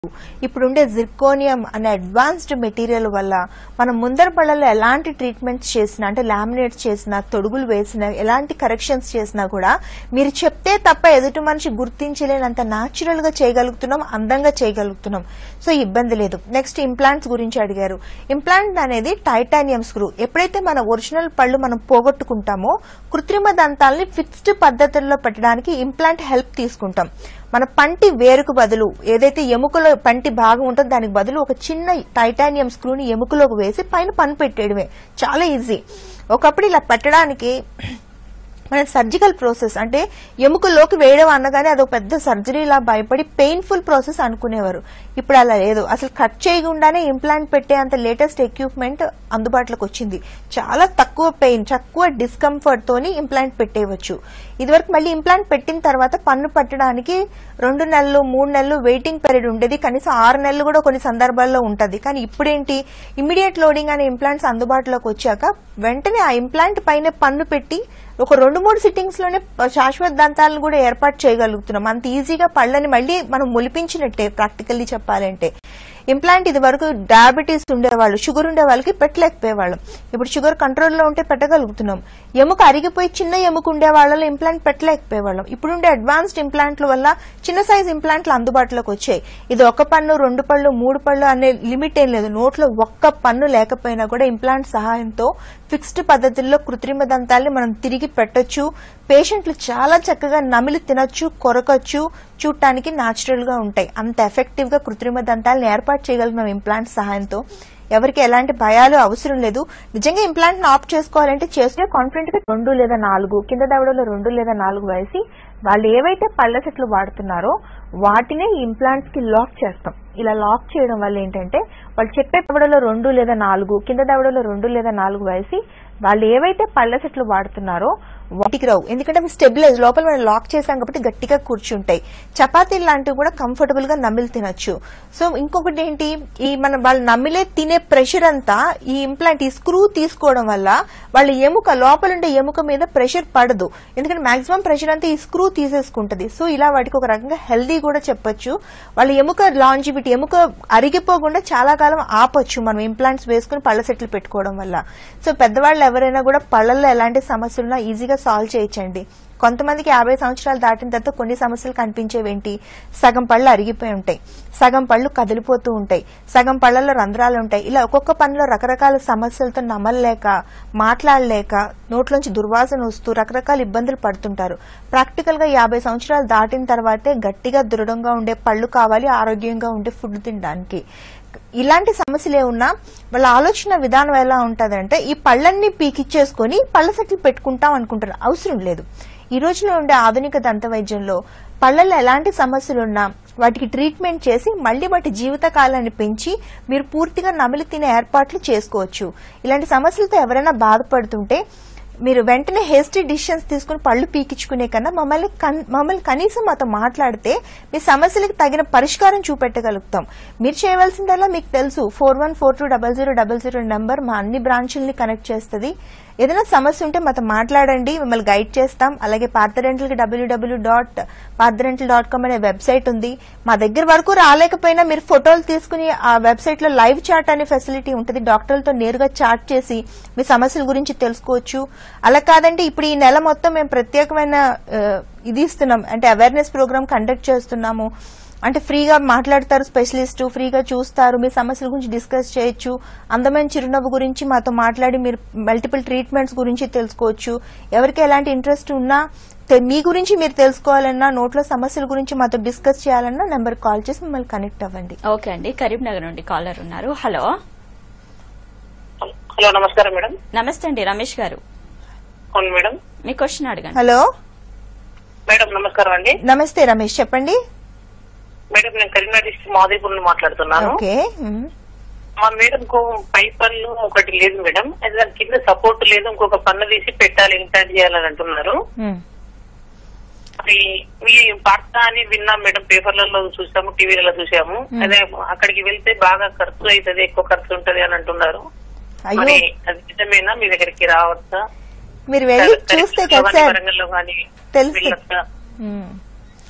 ఇప్పుడుండే జిర్కోనియం అనే advanced material వల్ల మనం ముందర పళ్ళలో ఎలాంటి ట్రీట్మెంట్స్ చేసినా అంటే లామినేట్స్ చేసినా తొడుగులు వేసినా ఎలాంటి కరెక్షన్స్ చేసినా కూడా మీరు చెప్తే తప్ప ఎదుటి మనిషి గుర్తించలేనంత న్యాచురల్ గా చేయగలుగుతున్నాం అందంగా చేయగలుగుతున్నాం సో ఇబ్బంది లేదు నెక్స్ట్ ఇంప్లాంట్స్ గురించి అడిగారు ఇంప్లాంట్ అనేది టైటానియం స్క్రూ ఎప్పుడైతే మన ఒరిజినల్ పళ్ళు మనం పోగొట్టుకుంటామో కృత్రిమ దంతాలని ఫిక్స్డ్ పద్ధతుల్లో పెట్టడానికి ఇంప్లాంట్ హెల్ప్ తీసుకుంటాం మన పంటి వేరుకు బదులు ఏదైతే ఎముకలో పంటి భాగం ఉంటుందో దానికి బదులు ఒక చిన్న టైటానియం స్క్రూని ఎముకలోకి వేసి పైన పన్ను పెట్టేయడమే చాలా ఈజీ ఒకప్పుడు ఇలా పెట్టడానికి మన సర్జికల్ ప్రాసెస్ అంటే ఎముకలోకి వేయడం అనగానే అదొక పెద్ద సర్జరీలా భయపడి పెయిన్ఫుల్ ప్రాసెస్ అనుకునేవారు ఇప్పుడు అలా లేదు అసలు కట్ చేయకుండానే ఇంప్లాంట్ పెట్టే అంత లేటెస్ట్ ఎక్విప్మెంట్ అందుబాటులోకి వచ్చింది చాలా తక్కువ పెయిన్ తక్కువ డిస్కంఫర్ట్ తోని ఇంప్లాంట్ పెట్టేయవచ్చు ఇదివరకు మళ్ళీ ఇంప్లాంట్ పెట్టిన తర్వాత పన్ను పట్టడానికి రెండు నెలలు మూడు నెలలు వెయిటింగ్ పీరియడ్ ఉండేది కనీసం ఆరు నెలలు కూడా కొన్ని సందర్భాల్లో ఉంటది కానీ ఇప్పుడేంటి ఇమీడియట్ లోడింగ్ అనే ఇంప్లాంట్స్ అందుబాటులోకి వచ్చాక వెంటనే ఆ ఇంప్లాంట్ పైన పన్ను పెట్టి ఒక రెండు మూడు సిట్టింగ్స్ లోనే శాశ్వత దంతాలను కూడా ఏర్పాటు చేయగలుగుతున్నాం అంత ఈజీగా పళ్ళని మళ్ళీ మనం మొలిపించినట్టే ప్రాక్టికల్లీ చెప్పాలంటే ఇంప్లాంట్ ఇది వరకు డయాబెటీస్ ఉండేవాళ్ళు షుగర్ ఉండే వాళ్ళకి పెట్టలేకపోయేవాళ్ళం ఇప్పుడు షుగర్ కంట్రోల్లో ఉంటే పెట్టగలుగుతున్నాం ఎముక అరిగిపోయి చిన్న ఎముక ఉండే వాళ్ళలో ఇంప్లాంట్ పెట్టలేకపోయేవాళ్ళం ఇప్పుడు ఉండే అడ్వాన్స్డ్ ఇంప్లాంట్ల వల్ల చిన్న సైజ్ ఇంప్లాంట్లు అందుబాటులోకి వచ్చాయి ఇది ఒక పన్ను రెండు పళ్ళు మూడు పళ్ళు అనే లిమిట్ ఏం లేదు నోట్లో ఒక్క పన్ను లేకపోయినా కూడా ఇంప్లాంట్ సహాయంతో ఫిక్స్డ్ పద్ధతుల్లో కృత్రిమ దంతాల్ని మనం తిరిగి పెట్టొచ్చు పేషెంట్లు చాలా చక్కగా నమిలి తినొచ్చు కొరకొచ్చు చూడటానికి న్యాచురల్ గా ఉంటాయి అంత ఎఫెక్టివ్ గా కృత్రిమ దంతాలను ఏర్పాటు చేయగలుగుతాం ఇంప్లాంట్ సహాయంతో ఎవరికి ఎలాంటి భయాలు అవసరం లేదు నిజంగా ఇంప్లాంట్ ఆప్ చేసుకోవాలంటే చేస్తే కాన్ఫిడెంట్ గా రెండు లేదా నాలుగు కింద దవడలో రెండు లేదా నాలుగు వేసి వాళ్ళు ఏవైతే పళ్ళ సెట్లు వాడుతున్నారో వాటినే ఈ ఇంప్లాంట్స్ కి లాక్ చేస్తాం ఇలా లాక్ చేయడం వల్ల ఏంటంటే వాళ్ళు చెప్పే దవడలో రెండు లేదా నాలుగు కింద దవడలో రెండు లేదా నాలుగు వేసి వాళ్ళు ఏవైతే పళ్ళ సెట్లు వాడుతున్నారో వాటికి రావు ఎందుకంటే అవి స్టెబిలైజ్ లోపల మనం లాక్ చేసాం కాబట్టి గట్టిగా కూర్చుంటాయి చపాతీలు లాంటివి కూడా కంఫర్టబుల్ గా నమిలి తినొచ్చు సో ఇంకొకటి ఏంటి ఈ మన వాళ్ళు నమిలే తినే ప్రెషర్ అంతా ఈ ఇంప్లాంట్ ఈ స్క్రూ తీసుకోవడం వల్ల వాళ్ళ ఎముక లోపల ఉండే ఎముక మీద ప్రెషర్ పడదు ఎందుకంటే మాక్సిమం ప్రెషర్ అంతా ఈ స్క్రూ తీసేసుకుంటది సో ఇలా వాటికి ఒక రకంగా హెల్దీ కూడా చెప్పొచ్చు వాళ్ళ ఎముక లాంజివిటీ ఎముక అరిగిపోకుండా చాలా కాలం ఆపొచ్చు మనం ఇంప్లాంట్స్ వేసుకుని పళ్ళ సెట్లు పెట్టుకోవడం వల్ల సో పెద్దవాళ్ళు ఎవరైనా కూడా పళ్ళల్లో ఎలాంటి సమస్యలున్నా ఈజీగా సాల్వ్ చేయొచ్చండి కొంతమందికి యాభై సంవత్సరాలు దాటిన తర్వాత కొన్ని సమస్యలు కనిపించేవేంటి సగం పళ్ళు అరిగిపోయి ఉంటాయి సగం పళ్ళు కదిలిపోతూ ఉంటాయి సగం పళ్ళల్లో రంధ్రాలు ఉంటాయి ఇలా ఒక్కొక్క పనిలో రకరకాల సమస్యలతో నమలలేక మాట్లాడలేక నోట్లోంచి దుర్వాసన వస్తూ రకరకాల ఇబ్బందులు పడుతుంటారు ప్రాక్టికల్ గా యాభై సంవత్సరాలు దాటిన తర్వాతే గట్టిగా దృఢంగా ఉండే పళ్ళు కావాలి ఆరోగ్యంగా ఉండే ఫుడ్ తినడానికి ఇలాంటి సమస్యలు ఏమున్నా వాళ్ళ ఆలోచన విధానం ఎలా ఉంటదంటే ఈ పళ్ళన్ని పీకిచ్చేసుకొని పళ్ళ సెట్లు పెట్టుకుంటాం అనుకుంటారు అవసరం లేదు ఈ రోజులో ఉండే ఆధునిక దంత వైద్యంలో పళ్ళల్లో ఎలాంటి సమస్యలున్నా వాటికి ట్రీట్మెంట్ చేసి మళ్ళీ వాటి జీవిత కాలాన్ని పెంచి మీరు పూర్తిగా నమిలి తినే ఏర్పాట్లు చేసుకోవచ్చు ఇలాంటి సమస్యలతో ఎవరైనా బాధపడుతుంటే మీరు వెంటనే హేస్టీ డిసిషన్స్ తీసుకుని పళ్ళు పీకించుకునే కన్నా మమ్మల్ని కన్- మమ్మల్ని కనీసం మాతో మాట్లాడితే మీ సమస్యలకు తగిన పరిష్కారం చూపెట్టగలుగుతాం మీరు చేయవలసిందల్లా మీకు తెలుసు four one four two double zero double zero number మా అన్ని బ్రాంచుల్ని కనెక్ట్ చేస్తుంది ఏదైనా సమస్య ఉంటే మాతో మాట్లాడండి మిమ్మల్ని గైడ్ చేస్తాం అలాగే పార్థరెంటల్కి WWW dot Partha Dental dot com అనే వెబ్సైట్ ఉంది మా దగ్గర వరకు రాలేకపోయినా మీరు ఫోటోలు తీసుకుని ఆ వెబ్సైట్ లో లైవ్ చాట్ అనే ఫెసిలిటీ ఉంటుంది డాక్టర్లతో నేరుగా చాట్ చేసి మీ సమస్యల గురించి తెలుసుకోవచ్చు అలా కాదంటే ఇప్పుడు ఈ నెల మొత్తం మేము ప్రత్యేకమైన ఆ, ఇది ఇస్తున్నాం అంటే అవేర్నెస్ ప్రోగ్రామ్ కండక్ట్ చేస్తున్నాము అంటే ఫ్రీగా మాట్లాడతారు స్పెషలిస్ట్ ఫ్రీగా చూస్తారు మీ సమస్యల గురించి డిస్కస్ చేయొచ్చు అందమైన చిరునవ్వు గురించి మాతో మాట్లాడి మీరు మల్టిపుల్ ట్రీట్మెంట్స్ గురించి తెలుసుకోవచ్చు ఎవరికి ఎలాంటి ఇంట్రెస్ట్ ఉన్నా తె- మీ గురించి మీరు తెలుసుకోవాలన్నా నోట్లో సమస్యల గురించి మాతో డిస్కస్ చేయాలన్నా నెంబర్ కాల్ చేసి మిమ్మల్ని కనెక్ట్ అవ్వండి ఓకే అండి కరీంనగర్ నుండి కాలర్ ఉన్నారు హలో హలో నమస్కారం మేడం నమస్తే అండి రమేష్ గారు అవును మేడం మీ క్వశ్చన్ అడగండి హలో మేడం నమస్కారం అండి నమస్తే రమేష్ చెప్పండి మేడం నేను కరీంనగర్ డిస్ట్రిక్ట్ మాదిపూర్ నుండి మాట్లాడుతున్నాను ఓకే మ్మ్. మా మేడం కు పై పన్ను ఒకటి లేదు మేడం అది దాని కింద సపోర్ట్ లేదు ఇంకొక పన్ను తీసి పెట్టాలి ఇంప్లాంట్ చేయాలని అంటున్నారు మ్మ్. అది మీ వార్త అని విన్నాం మేడం పేపర్లలో చూసాము టీవీలలో చూసాము అదే అక్కడికి వెళ్తే బాగా ఖర్చు అవుతుంది ఎక్కువ ఖర్చు ఉంటది అని అంటున్నారు అయ్యో మరి అది నిజమేనా మీ దగ్గరికి రావచ్చా మీరు వెళ్ళి చూస్తే కదా సార్ వరంగల్లో కానీ తెలుసు. వెళ్ళొచ్చా మ్మ్.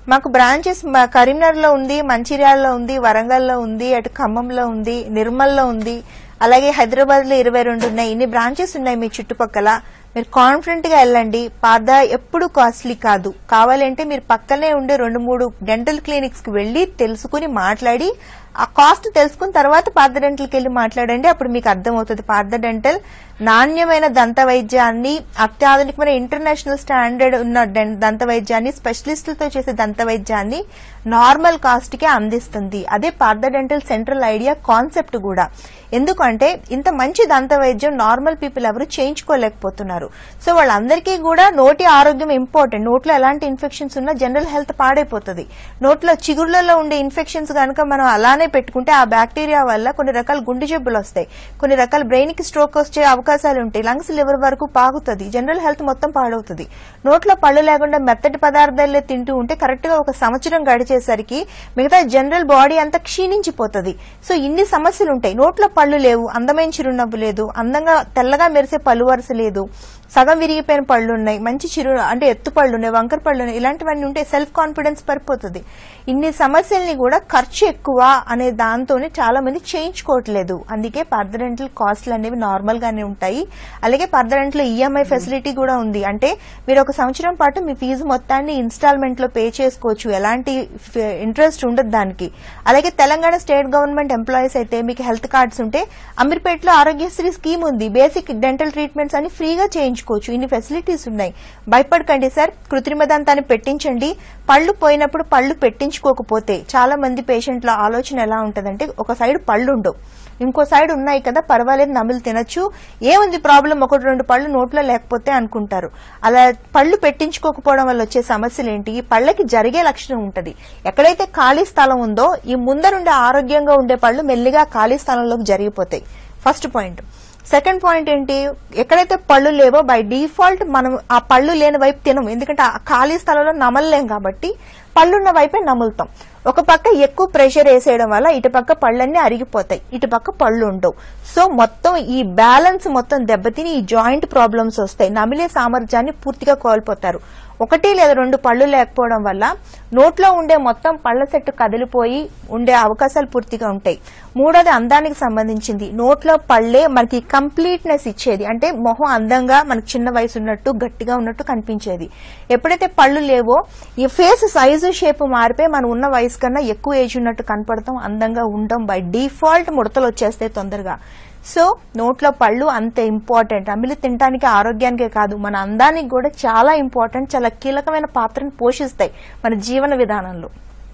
మాకు బ్రాంచెస్ కరీంనగర్ లో ఉంది మంచిర్యాలలో ఉంది వరంగల్లో ఉంది అటు ఖమ్మంలో ఉంది నిర్మల్లో ఉంది అలాగే హైదరాబాద్ లో ఇరవై రెండు ఉన్నాయి ఇన్ని బ్రాంచెస్ ఉన్నాయి మీ చుట్టుపక్కల మీరు కాన్ఫిడెంట్ గా వెళ్ళండి పాద ఎప్పుడు కాస్ట్లీ కాదు కావాలంటే మీరు పక్కనే ఉండే రెండు మూడు డెంటల్ క్లినిక్స్ కి వెళ్లి తెలుసుకుని మాట్లాడి ఆ కాస్ట్ తెలుసుకున్న తర్వాత పార్థ డెంటల్కి వెళ్ళి మాట్లాడండి అప్పుడు మీకు అర్థమవుతుంది పార్థ డెంటల్ నాణ్యమైన దంత వైద్యాన్ని అత్యాధునికమైన ఇంటర్నేషనల్ స్టాండర్డ్ ఉన్న డెం- దంత వైద్యాన్ని స్పెషలిస్టులతో చేసే దంత వైద్యాన్ని నార్మల్ కాస్ట్ కి అందిస్తుంది అదే Partha dental central idea concept కూడా ఎందుకంటే ఇంత మంచి దంత వైద్యం నార్మల్ పీపుల్ ఎవరు చేయించుకోలేకపోతున్నారు సో వాళ్ళందరికీ కూడా నోటి ఆరోగ్యం ఇంపార్టెంట్ నోట్లో ఎలాంటి ఇన్ఫెక్షన్స్ ఉన్నా జనరల్ హెల్త్ పాడైపోతుంది నోట్లో చిగుర్లలో ఉండే ఇన్ఫెక్షన్స్ కనుక మనం అలానే పెట్టుకుంటే ఆ బ్యాక్టీరియా వల్ల కొన్ని రకాల గుండె జబ్బులు వస్తాయి కొన్ని రకాల బ్రెయిన్ కి స్ట్రోక్ వచ్చే అవకాశాలు ఉంటాయి లంగ్స్ లివర్ వరకు పాగుతుంది జనరల్ హెల్త్ మొత్తం పాడవుతుంది నోట్లో పళ్ళు లేకుండా మెత్తటి పదార్థాలే తింటూ ఉంటే కరెక్ట్ గా ఒక సంవత్సరం గడిచేసరికి మిగతా జనరల్ బాడీ అంతా క్షీణించిపోతుంది సో ఇన్ని సమస్యలు ఉంటాయి నోట్లో పళ్ళు లేవు అందమైన చిరునవ్వు లేదు అందంగా తెల్లగా మెరిసే పళ్ళు వరుస లేదు సగం విరిగిపోయిన పళ్ళు ఉన్నాయి మంచి చిరు అంటే ఎత్తు పళ్ళు ఉన్నాయి వంకర పళ్ళు ఉన్నాయి ఇలాంటివన్నీ ఉంటే సెల్ఫ్ కాన్ఫిడెన్స్ పడిపోతుంది ఇన్ని సమస్యల్ని కూడా ఖర్చు ఎక్కువ అనే దాంతోనే చాలా మంది చేయించుకోవట్లేదు అందుకే పర్దరెంటల్ కాస్ట్లు అనేవి నార్మల్ గానే ఉంటాయి అలాగే పర్దరెంట్లో ఈఎంఐ ఫెసిలిటీ కూడా ఉంది అంటే మీరు ఒక సంవత్సరం పాటు మీ ఫీజు మొత్తాన్ని ఇన్స్టాల్మెంట్ లో పే చేసుకోవచ్చు ఎలాంటి ఇంట్రెస్ట్ ఉండదు దానికి అలాగే తెలంగాణ స్టేట్ గవర్నమెంట్ ఎంప్లాయీస్ అయితే మీకు హెల్త్ కార్డ్స్ ఉంటే అమీర్పేటలో ఆరోగ్యశ్రీ స్కీమ్ ఉంది బేసిక్ డెంటల్ ట్రీట్మెంట్స్ అని ఫ్రీగా చేయించుకోవచ్చు ఇన్ని ఫెసిలిటీస్ ఉన్నాయి భయపడకండి సార్ కృత్రిమ దంతాన్ని పెట్టించండి పళ్ళు పోయినప్పుడు పళ్ళు పెట్టించుకోకపోతే చాలా మంది పేషెంట్ల ఆలోచన ఎలా ఉంటదంటే ఒక సైడ్ పళ్ళు ఉండవు ఇంకో సైడ్ ఉన్నాయి కదా పర్వాలేదు నమిలి తినొచ్చు ఏముంది ప్రాబ్లం ఒకటి రెండు పళ్ళు నోట్లో లేకపోతే అనుకుంటారు అలా పళ్ళు పెట్టించుకోకపోవడం వల్ల వచ్చే సమస్యలు ఏంటి ఈ పళ్ళకి జరిగే లక్షణం ఉంటది ఎక్కడైతే ఖాళీ స్థలం ఉందో ఈ ముందరుండే ఆరోగ్యంగా ఉండే పళ్ళు మెల్లిగా ఖాళీ స్థలంలోకి జరిగిపోతాయి ఫస్ట్ పాయింట్ సెకండ్ పాయింట్ ఏంటి ఎక్కడైతే పళ్ళు లేవో బై డిఫాల్ట్ మనం ఆ పళ్ళు లేని వైపు తినం ఎందుకంటే ఆ ఖాళీ స్థలంలో నమలలేం కాబట్టి పళ్ళున్న వైపే నములుతాం ఒక పక్క ఎక్కువ ప్రెషర్ వేసేయడం వల్ల ఇటు పక్క పళ్ళన్నీ అరిగిపోతాయి ఇటు పక్క పళ్ళు ఉండవు సో మొత్తం ఈ బ్యాలెన్స్ మొత్తం దెబ్బతిని ఈ జాయింట్ ప్రాబ్లమ్స్ వస్తాయి నమిలే సామర్థ్యాన్ని పూర్తిగా కోల్పోతారు ఒకటి లేదా రెండు పళ్ళు లేకపోవడం వల్ల నోట్లో ఉండే మొత్తం పళ్ళ సెట్టు కదిలిపోయి ఉండే అవకాశాలు పూర్తిగా ఉంటాయి మూడోది అందానికి సంబంధించింది నోట్లో పళ్ళే మనకి కంప్లీట్నెస్ ఇచ్చేది అంటే మొహం అందంగా మనకి చిన్న వయసు ఉన్నట్టు గట్టిగా ఉన్నట్టు కనిపించేది ఎప్పుడైతే పళ్ళు లేవో ఈ ఫేస్ సైజు షేప్ మారిపోయి మనం ఉన్న వయసు కన్నా ఎక్కువ ఏజ్ ఉన్నట్టు కనపడతాం అందంగా ఉండడం బై డిఫాల్ట్ ముడతలు వచ్చేస్తాయి తొందరగా సో నోట్లో పళ్ళు అంత ఇంపార్టెంట్ అమిలి తినడానికి ఆరోగ్యానికే కాదు మన అందానికి కూడా చాలా ఇంపార్టెంట్ చాలా కీలకమైన పాత్రను పోషిస్తాయి మన జీవన విధానంలో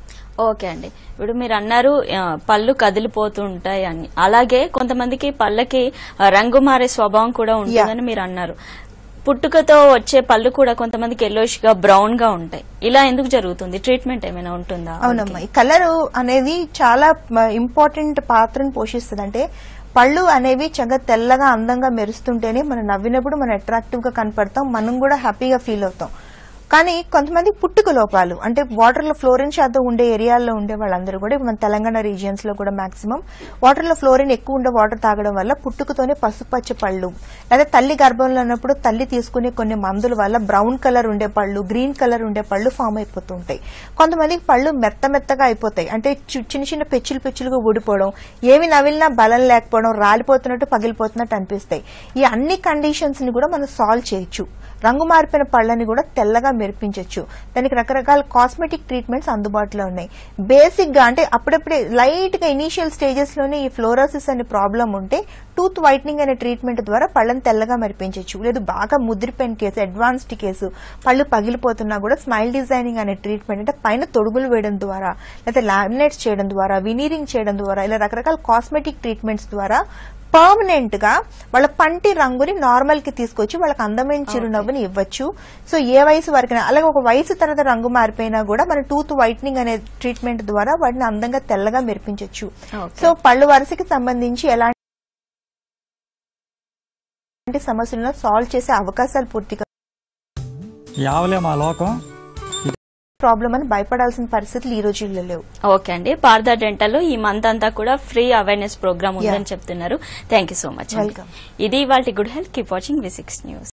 ఓకే అండి ఇప్పుడు మీరు అన్నారు ఆ, పళ్ళు కదిలిపోతూ ఉంటాయి అని అలాగే కొంతమందికి పళ్ళకి ఆ, రంగు మారే స్వభావం కూడా ఉంటుందని మీరు అన్నారు పుట్టుకతో వచ్చే పళ్ళు కూడా కొంతమందికి ఎల్లోష్ గా బ్రౌన్ గా ఉంటాయి ఇలా ఎందుకు జరుగుతుంది ట్రీట్మెంట్ ఏమైనా ఉంటుందా అవునమ్మా ఈ కలర్ అనేది చాలా ఇంపార్టెంట్ పాత్రను పోషిస్తుంది అంటే పళ్ళు అనేవి చక్కగా తెల్లగా అందంగా మెరుస్తుంటేనే మనం నవ్వినప్పుడు మనం అట్రాక్టివ్ గా కనపడతాం మనం కూడా హ్యాపీగా ఫీల్ అవుతాం కానీ కొంతమంది పుట్టుక లోపాలు అంటే వాటర్ లో ఫ్లోరిన్ శాతం ఉండే ఏరియాల్లో ఉండే వాళ్ళందరూ కూడా ఇప్పుడు మన తెలంగాణ రీజియన్స్ లో కూడా మాక్సిమం వాటర్ లో ఫ్లోరిన్ ఎక్కువ ఉండే వాటర్ తాగడం వల్ల పుట్టుకతోనే పసుపచ్చ పళ్ళు లేదా తల్లి గర్భంలో ఉన్నప్పుడు తల్లి తీసుకునే కొన్ని మందుల వల్ల బ్రౌన్ కలర్ ఉండే పళ్ళు గ్రీన్ కలర్ ఉండే పళ్ళు ఫామ్ అయిపోతూ ఉంటాయి కొంతమందికి పళ్ళు మెత్త మెత్తగా అయిపోతాయి అంటే చి- చిన్న చిన్న పెచ్చులు పెచ్చులుగా ఊడిపోవడం ఏవి నవిలినా బలం లేకపోవడం రాలిపోతున్నట్టు పగిలిపోతున్నట్టు అనిపిస్తాయి ఈ అన్ని కండిషన్స్ ని కూడా మనం సాల్వ్ చేయొచ్చు రంగు మారిపోయిన పళ్ళని కూడా తెల్లగా మెరిపించవచ్చు దానికి రకరకాల కాస్మెటిక్ ట్రీట్మెంట్స్ అందుబాటులో ఉన్నాయి బేసిక్ గా అంటే అప్పుడప్పుడే లైట్ గా ఇనీషియల్ స్టేజెస్ లోనే ఈ ఫ్లోరోసిస్ అనే ప్రాబ్లం ఉంటే టూత్ వైట్నింగ్ అనే ట్రీట్మెంట్ ద్వారా పళ్ళని తెల్లగా మెరిపించవచ్చు లేదు బాగా ముదిరిపోయిన కేసు అడ్వాన్స్డ్ కేసు పళ్ళు పగిలిపోతున్నా కూడా స్మైల్ డిజైనింగ్ అనే ట్రీట్మెంట్ అంటే పైన తొడుగులు వేయడం ద్వారా లేదా లామినేట్స్ చేయడం ద్వారా వినీరింగ్ చేయడం ద్వారా ఇలా రకరకాల కాస్మెటిక్ ట్రీట్మెంట్స్ ద్వారా పర్మనెంట్ గా వాళ్ళ పంటి రంగుని నార్మల్ కి తీసుకొచ్చి వాళ్ళకి అందమైన చిరునవ్వుని ఇవ్వచ్చు సో ఏ వయసు వరకు అలాగే ఒక వయసు తర్వాత రంగు మారిపోయినా కూడా మన టూత్ వైట్నింగ్ అనే ట్రీట్మెంట్ ద్వారా వాటిని అందంగా తెల్లగా మెరిపించవచ్చు Okay. సో పళ్ళు వరుసకి సంబంధించి ఎలాంటి సమస్యలను సాల్వ్ చేసే అవకాశాలు పూర్తిగా యావలే మా లోకం ప్రాబ్లం అని భయపడాల్సిన పరిస్థితులు ఈ రోజుల్లో లేవు ఓకే అండి పార్దా డెంటల్ ఈ మంత్ అంతా కూడా ఫ్రీ అవేర్నెస్ ప్రోగ్రామ్ ఉందని Yeah. చెప్తున్నారు thank you so much Welcome. ఇది వాళ్ళ good health keep watching V six news